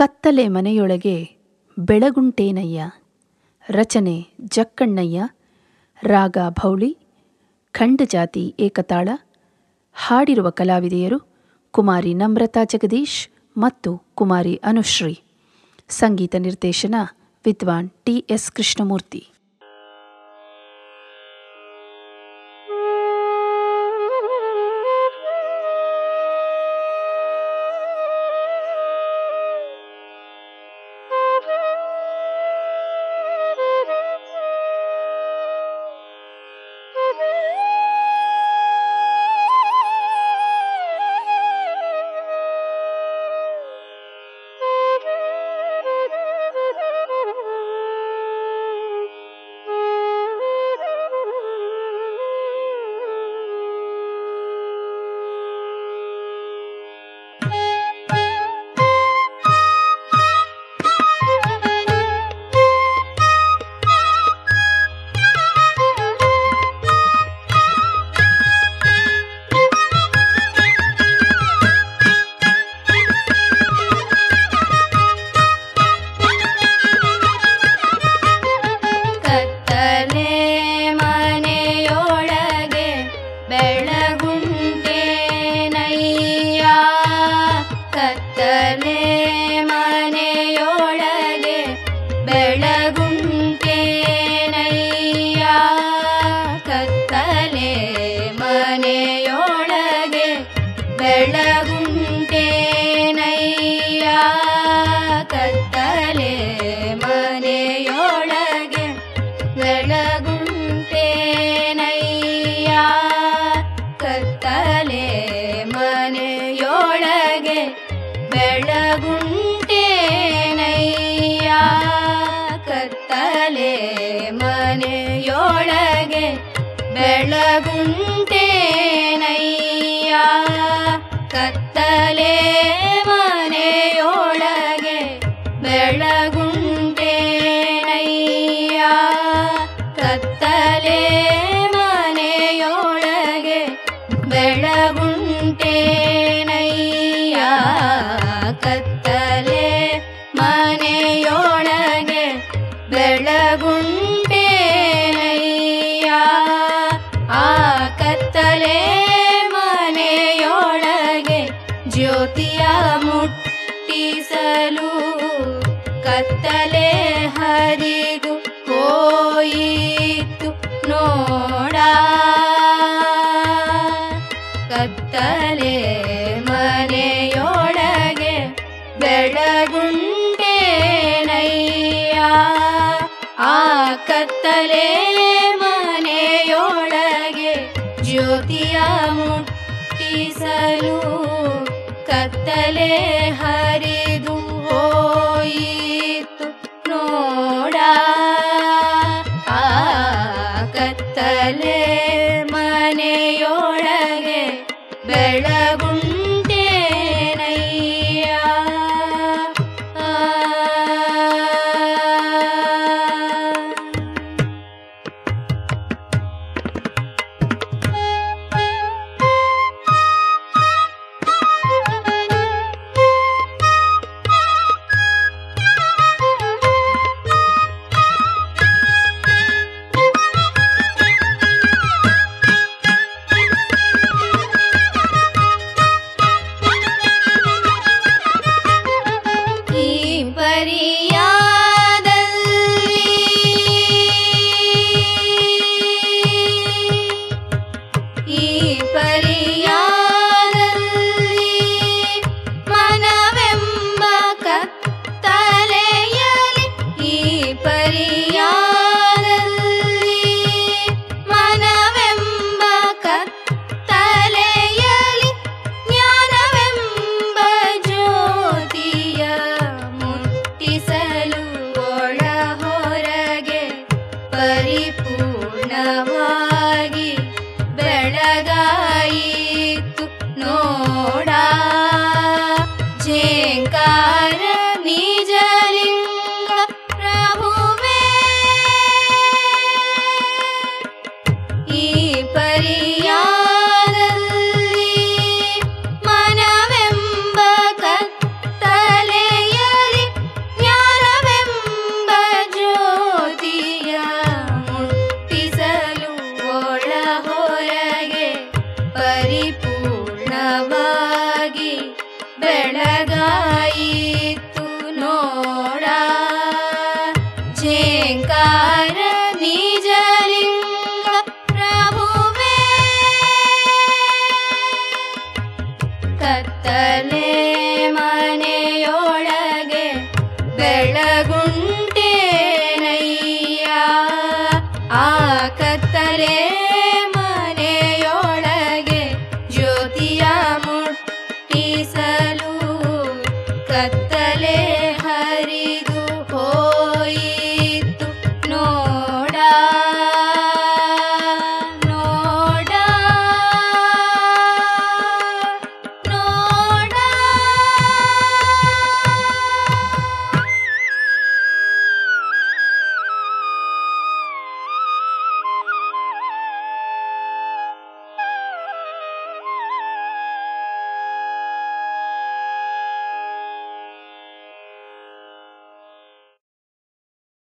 ಕತ್ತಲೆ ಮನೆಯೊಳಗೆ ಬೆಳಗುಂಟೇನಯ್ಯ ರಚನೆ ಜಕ್ಕಣ್ಣಯ್ಯ ರಾಗ ಭೌಳಿ ಖಂಡಜಾತಿ ಏಕತಾಳ ಹಾಡಿರುವ ಕಲಾವಿದೆಯರು ಕುಮಾರಿ ನಮ್ರತಾ ಜಗದೀಶ್ ಮತ್ತು ಕುಮಾರಿ ಅನುಶ್ರೀ ಸಂಗೀತ ನಿರ್ದೇಶನ ವಿದ್ವಾನ್ ಟಿ ಎಸ್ ಕೃಷ್ಣಮೂರ್ತಿ ಕತ್ತಲೆ ಮನೆಯೊಳಗೆ ಬೆಳಗುಂಟೆ ನಯ್ಯ ಕತ್ತಲೆ ಮನೆಯೊಳಗೆ ಬೆಳಗುಂಟೆ ನಯ್ಯ ಕತ್ತಲೆ ಮನೆಯೊಳಗೆ ಬೆಳಗುಂಟೆ ನಯ್ಯ ಕತ್ತಲೆ ಮನೆಯೊಳಗೆ ಬೆಳಗುಂಟೇನಯ್ಯ ಕತ್ತಲೆ ಮನೆಯೊಳಗೆ ಬೆಳಗುಂಟೇನಯ್ಯ ಕತ್ತಲೆ ಮನೆಯೊಳಗೆ ಬೆಳಗುಂಟೇನಯ್ಯ ಕತ್ತಲೆ ಮನೆಯೊಳಗೆ ಬೆಳಗುಂಟೇನಯ್ಯ ಕತ್ತಲೆ ಮನೆಯೊಳಗೆ ಬೆಳಗುಂಟೇನಯ್ಯ ಕತ್ತಲೆ ಮನೆಯೊಳಗೆ ಬೆಳಗುಂಟೇನಯ್ಯ ಆ ಕತ್ತಲೆ ಮನೆಯೊಳಗೆ ಜ್ಯೋತಿಯ ಮುಟ್ಟಿಸಲು ಕತ್ತಲೆ ಹರಿದು ಹೋಯಿತು ನೋಡ ಕತ್ತಲೆ ಮನೆಯೊಳಗೆ ಬೆಳಗುಂಟೇನಯ್ಯ ಆ ಕತ್ತಲೆ ಮನೆಯೊಳಗೆ ಜ್ಯೋತಿಯ ಮುಟ್ಟಿಸಲು ಕತ್ತಲೆ ಹರಿದು ಹೋಯಿತು ನೋಡ ಆ ಕತ್ತಲೆ ಮನೆಯೊಳಗೆ ಬೆಳಗುಂಟೇನಯ್ಯ ಆ ಈ ಪರಿಯಾದಲ್ಲಿ ಈ ಪರಿಯಾದಲ್ಲಿ ಮನವೆಂಬ ಕತ್ತಲೆಯಲಿ ಈ ಪರಿಯಾದಲ್ಲಿ ಮನವೆಂಬ ಕತ್ತಲೆಯಲಿ ಜ್ಞಾನವೆಂಬ ಜ್ಯೋತಿಯ ಮುಟ್ಟಿಸಲು ಒಳ ಹೊರಗೆ ಪರಿಪೂರ್ಣವಾಗಿ ಬೆಳಗಾಯಿತು ನೋಡ ಜೇಂಕಾರ ನಿಜಲಿಂಗ ಪ್ರಭುವೇ ಈ ಪರಿಯಾದಲ್ಲಿ ಮನವೆಂಬ ಕತ್ತಲೆಯಲಿ ಕತ್ತಲೆ